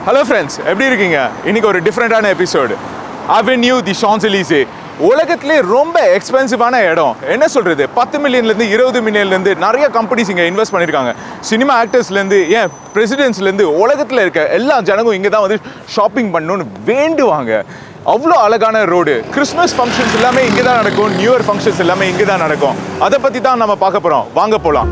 hello friends எப்படி இருக்கீங்க இன்னைக்கு ஒரு டிஃப்ரெண்டான எபிசோடு அவென்யூ தி ஷான்செலீஸே உலகத்திலே ரொம்ப எக்ஸ்பென்சிவான இடம் என்ன சொல்றது பத்து மில்லியன்லேருந்து இருபது மில்லியன்லேருந்து நிறைய கம்பெனிஸ் இங்கே இன்வெஸ்ட் பண்ணியிருக்காங்க சினிமா ஆக்டர்ஸ்லேருந்து ஏன் பிரசிடென்ட்ஸ்லேருந்து உலகத்தில் இருக்க எல்லா ஜனங்களும் இங்கே தான் வந்து ஷாப்பிங் பண்ணணும்னு வேண்டுவாங்க அவ்வளோ அழகான ரோடு கிறிஸ்மஸ் ஃபங்க்ஷன்ஸ் எல்லாமே இங்கே தான் நடக்கும் நியூ இயர் ஃபங்க்ஷன்ஸ் எல்லாமே இங்கே தான் நடக்கும் அதை பற்றி தான் நம்ம பார்க்க போகிறோம் வாங்க போகலாம்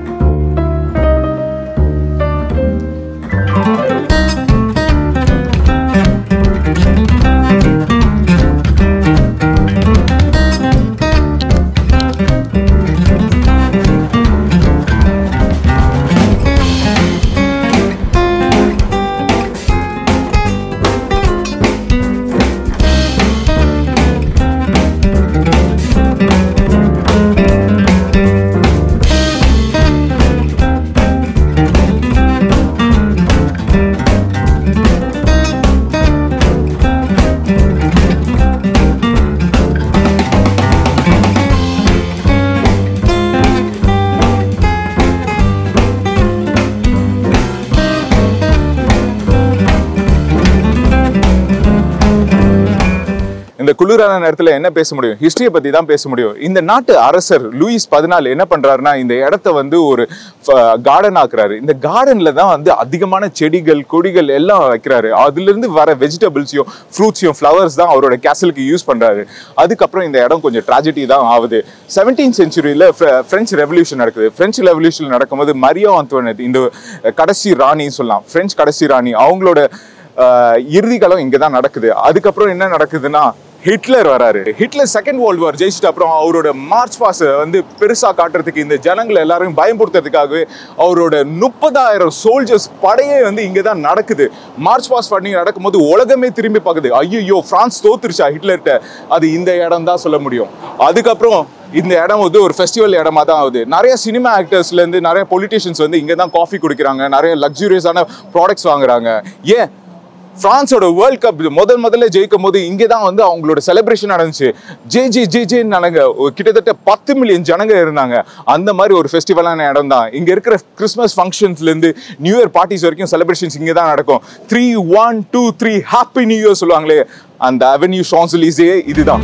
இந்த குளிரான நேரத்தில் என்ன பேச முடியும் ஹிஸ்டரியை பற்றி தான் பேச முடியும் இந்த நாட்டு அரசர் லூயிஸ் பதினாலு என்ன பண்ணுறாருன்னா இந்த இடத்த வந்து ஒரு கார்டன் ஆக்குறாரு இந்த கார்டனில் தான் வந்து அதிகமான செடிகள் கொடிகள் எல்லாம் வைக்கிறாரு அதுலேருந்து வர வெஜிடபிள்ஸையும் ஃப்ரூட்ஸையும் ஃப்ளவர்ஸ் தான் அவரோட கேசலுக்கு யூஸ் பண்ணுறாரு அதுக்கப்புறம் இந்த இடம் கொஞ்சம் ட்ராஜடி தான் ஆகுது செவன்டீன் செஞ்சுரியில் ஃப்ரெஞ்ச் ரெவல்யூஷன் நடக்குது ஃப்ரெஞ்ச் ரெவல்யூஷன் நடக்கும்போது மரியோ அந்தோனத் இந்த கடைசி ராணின்னு சொல்லலாம் ஃப்ரெஞ்ச் கடைசி ராணி அவங்களோட ஆஹ் இறுதி காலம் இங்கே தான் நடக்குது அதுக்கப்புறம் என்ன நடக்குதுன்னா ஹிட்லர் வராரு ஹிட்லர் செகண்ட் வேர்ல்டு வார் ஜெயிச்சிட்டு அப்புறம் அவரோட மார்ச் பாஸ் வந்து பெருசா காட்டுறதுக்கு இந்த ஜனங்களை எல்லாரையும் பயன்படுத்துறதுக்காகவே அவரோட முப்பதாயிரம் சோல்ஜர்ஸ் படையே வந்து இங்கே தான் நடக்குது மார்ச் பாஸ் பண்ணி நடக்கும்போது உலகமே திரும்பி பார்க்குது ஐயோ பிரான்ஸ் தோத்துருச்சா ஹிட்லர்கிட்ட அது இந்த இடம் தான் சொல்ல முடியும் அதுக்கப்புறம் இந்த இடம் வந்து ஒரு ஃபெஸ்டிவல் இடமா தான் ஆகுது நிறைய சினிமா ஆக்டர்ஸ்லேருந்து நிறைய பொலிட்டிஷியன்ஸ் வந்து இங்கே தான் காஃபி குடிக்கிறாங்க நிறைய லக்ஸூரியஸான ப்ராடக்ட்ஸ் வாங்குறாங்க ஏன் பிரான்ஸோட வேர்ல்ட் கப் முதல் முதல்ல ஜெயிக்கும் போது இங்கே தான் வந்து அவங்களோட செலிப்ரேஷன் நடந்துச்சு ஜே ஜே ஜே ஜேன்னு நடங்க ஒரு கிட்டத்தட்ட பத்து மில்லியன் ஜனங்க இருந்தாங்க அந்த மாதிரி ஒரு ஃபெஸ்டிவலான இடம் தான் இங்கே இருக்கிற கிறிஸ்மஸ் ஃபங்க்ஷன்ஸ்லேருந்து நியூ இயர் பார்ட்டிஸ் வரைக்கும் செலிப்ரேஷன்ஸ் இங்கே தான் நடக்கும் three one two three happy new year சொல்லுவாங்களே அந்த அவென்யூ ஷான்சலீஸே இதுதான்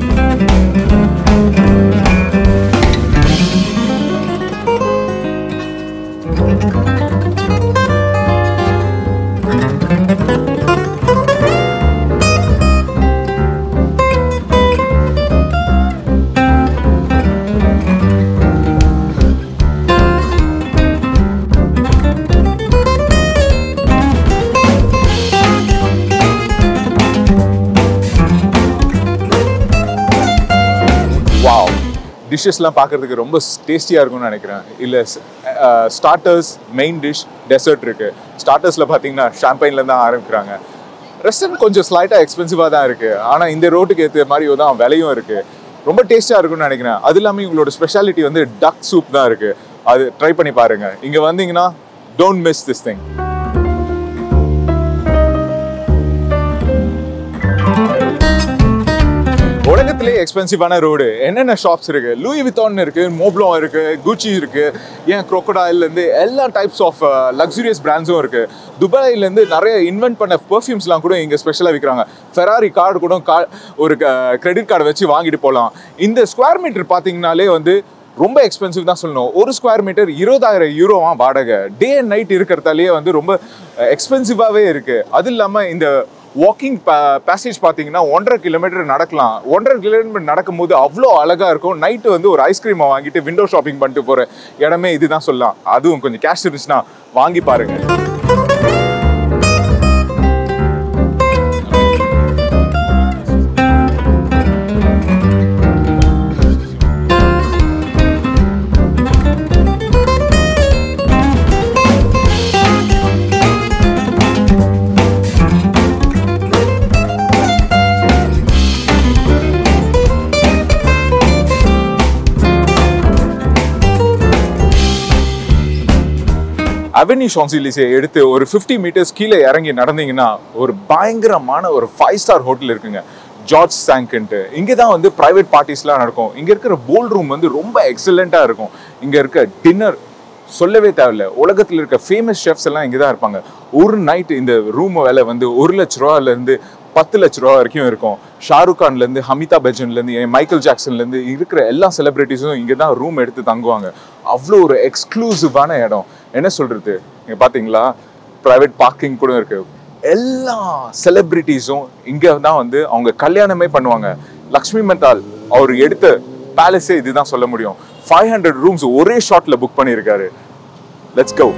வாவ் டிஷ்ஷஸ்லாம் பார்க்கறதுக்கு ரொம்ப டேஸ்டியாக இருக்கும்னு நினைக்கிறேன் இல்லை ஸ்டார்டர்ஸ் மெயின் டிஷ் டெசர்ட் இருக்கு ஸ்டார்டர்ஸில் பார்த்தீங்கன்னா ஷாம்பைன்ல தான் ஆரம்பிக்கிறாங்க ரெஸ்டாரண்ட் கொஞ்சம் ஸ்லைட்டாக எக்ஸ்பென்சிவாக தான் இருக்கு ஆனால் இந்த ரோட்டுக்கு ஏற்ற மாதிரி தான் விலையும் இருக்கு ரொம்ப டேஸ்ட்டாக இருக்கும்னு நினைக்கிறேன் அது இல்லாமல் இவங்களோட ஸ்பெஷாலிட்டி வந்து டக் சூப் தான் இருக்கு அது ட்ரை பண்ணி பாருங்க இங்கே வந்தீங்கன்னா டோன்ட் மிஸ் திஸ் திங் உலகத்திலே எக்ஸ்பென்சிவான ரோடு என்னென்ன ஷாப்ஸ் இருக்கு லூயி வித்தான் இருக்கு மோப்ளோ இருக்கு குச்சி இருக்கு ஏன் crocodile ல இருந்து எல்லா டைப்ஸ் ஆஃப் லக்ஸூரியஸ் பிராண்ட்ஸும் இருக்கு துபாயில இருந்து நிறைய இன்வென்ட் பண்ண பெர்ஃப்யூம்ஸ்லாம் கூட இங்க ஸ்பெஷலாக விற்கிறாங்க ஃபெராரி கார்டு கூட கா ஒரு கிரெடிட் கார்டு வச்சு வாங்கிட்டு போகலாம் இந்த ஸ்கொயர் மீட்டர் பார்த்தீங்கனாலே வந்து ரொம்ப எக்ஸ்பென்சிவ் தான் சொல்லணும் ஒரு ஸ்கொயர் மீட்டர் இருபதாயிரம் யூரோவா வாடகை டே அண்ட் நைட் இருக்கிறதாலேயே வந்து ரொம்ப எக்ஸ்பென்சிவாகவே இருக்கு அது இல்லாமல் இந்த வாக்கிங் பேசேஜ் பார்த்தீங்கன்னா ஒன்றரை கிலோமீட்டர் நடக்கலாம் ஒன்றரை கிலோமீட்டர் நடக்கும்போது அவ்வளோ அழகாக இருக்கும் நைட்டு வந்து ஒரு ஐஸ்கிரீமை வாங்கிட்டு விண்டோ ஷாப்பிங் பண்ணிட்டு போகிற இடமே இதுதான் சொல்லலாம் அதுவும் கொஞ்சம் கேஷ் இருந்துச்சுன்னா வாங்கி பாருங்க அவென்யூ ஷான்சிலிஸை எடுத்து ஒரு 50 மீட்டர்ஸ் கீழே இறங்கி நடந்தீங்கன்னா ஒரு பயங்கரமான ஒரு ஃபைவ் ஸ்டார் ஹோட்டல் இருக்குங்க ஜார்ஜ் சாங்க்ன்ட்டு இங்கே தான் வந்து ப்ரைவேட் பார்ட்டிஸ்லாம் நடக்கும் இங்கே இருக்கிற போல் ரூம் வந்து ரொம்ப எக்ஸலண்ட்டாக இருக்கும் இங்கே இருக்க டின்னர் சொல்லவே தேவையில்ல உலகத்தில் இருக்க ஃபேமஸ் ஷெஃப்ஸ் எல்லாம் இங்கே தான் இருப்பாங்க ஒரு நைட் இந்த ரூம் விலை வந்து ஒரு லட்ச ரூபாலேருந்து பத்து லட்ச ரூபா வரைக்கும் இருக்கும் ஷாருக் கான்லேருந்து அமிதாப் பச்சன்லேருந்து மைக்கேல் ஜாக்சன்லேருந்து இருக்கிற எல்லா செலிபிரிட்டிஸும் இங்கே தான் ரூம் எடுத்து தங்குவாங்க அவ்வளோ ஒரு எக்ஸ்க்ளூசிவான இடம் என்ன சொல்கிறது இங்கே பார்த்தீங்களா ப்ரைவேட் பார்க்கிங் கூட இருக்கு எல்லா செலிபிரிட்டிஸும் இங்கே தான் வந்து அவங்க கல்யாணமே பண்ணுவாங்க லக்ஷ்மி மெத்தால் அவர் எடுத்த பேலஸே இதுதான் சொல்ல முடியும் ஃபைவ் ஹண்ட்ரட் ரூம்ஸ் ஒரே ஷாட்ல புக் பண்ணியிருக்காரு லெட்ஸ் கோ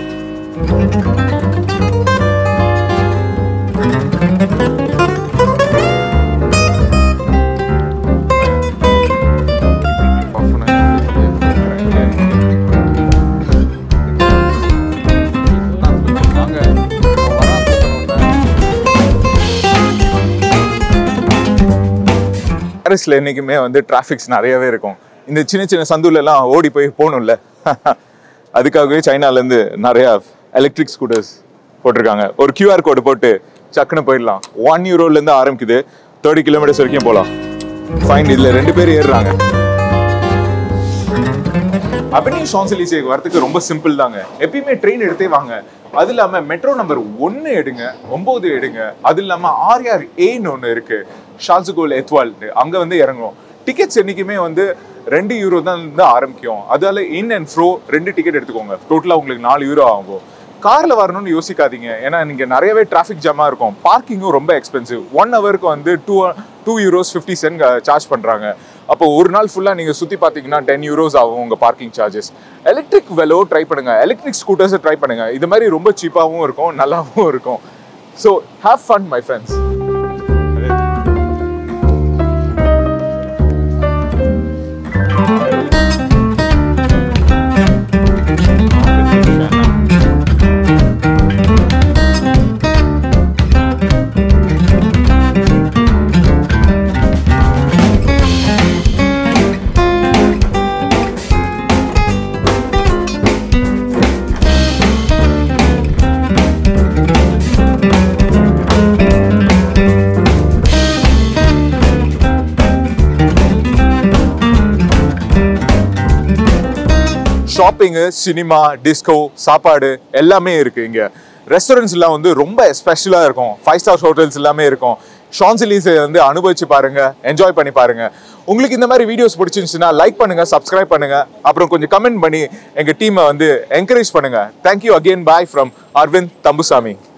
பாரிஸ்ல என்னைக்குமே வந்து டிராஃபிக்ஸ் நிறையவே இருக்கும் இந்த சின்ன சின்ன சந்துல எல்லாம் ஓடி போய் போகணும்ல அதுக்காகவே சைனால இருந்து நிறைய எலக்ட்ரிக் ஸ்கூட்டர்ஸ் போட்டிருக்காங்க ஒரு கியூஆர் கோடு போட்டு சக்குன்னு போயிடலாம் ஒன் யூரோல இருந்து ஆரம்பிக்குது தேர்ட்டி கிலோமீட்டர்ஸ் வரைக்கும் போகலாம் ஃபைன் இதுல ரெண்டு பேர் ஏறுறாங்க அவென்யூ ஷான்சலிசேக்கு வரதுக்கு ரொம்ப சிம்பிள் தாங்க எப்பயுமே ட்ரெயின் எடுத்தே வாங்க அது இல்லாம மெட்ரோ நம்பர் ஒன்னு எடுங்க ஒன்பது எடுங்க அது இல்லாம ஆர்ஆர் ஏன்னு ஒன்று இருக்கு ஷால்சுகோல் எத்வால் அங்க வந்து இறங்குவோம் டிக்கெட்ஸ் என்னைக்குமே வந்து ரெண்டு யூரோ தான் இருந்து ஆரம்பிக்கும் அதால இன் அண்ட் ஃப்ரோ ரெண்டு டிக்கெட் எடுத்துக்கோங்க டோட்டலா உங்களுக்கு நாலு யூரோ ஆகும் கார்ல வரணும்னு யோசிக்காதீங்க ஏன்னா நீங்க நிறையவே டிராஃபிக் ஜாமா இருக்கும் பார்க்கிங்கும் ரொம்ப எக்ஸ்பென்சிவ் ஒன் ஹவருக்கு வந்து two two euros fifty cent charge பண்றாங்க அப்போ ஒரு நாள் ஃபுல்லா நீங்க சுத்தி பாத்தீங்கன்னா டென் யூரோஸ் ஆகும் உங்க parking charges electric velo try பண்ணுங்க எலக்ட்ரிக் ஸ்கூட்டர்ஸை ட்ரை பண்ணுங்க இது மாதிரி ரொம்ப சீப்பாகவும் இருக்கும் நல்லாவும் இருக்கும் so have fun my friends shopping cinema disco சாப்பாடு எல்லாமே இருக்கு இங்க ரெஸ்டாரண்ட்ஸ் எல்லாம் வந்து ரொம்ப ஸ்பெஷலாக இருக்கும் ஃபைவ் ஸ்டார் ஹோட்டல்ஸ் எல்லாமே இருக்கும் ஷான்சிலீஸை வந்து அனுபவிச்சு பாருங்க என்ஜாய் பண்ணி பாருங்க உங்களுக்கு இந்த மாதிரி வீடியோஸ் பிடிச்சிருந்துச்சுன்னா லைக் பண்ணுங்க சப்ஸ்கிரைப் பண்ணுங்க அப்புறம் கொஞ்சம் கமெண்ட் பண்ணி எங்க டீமை வந்து என்கரேஜ் பண்ணுங்க thank you again bye from Aravind Thambusamy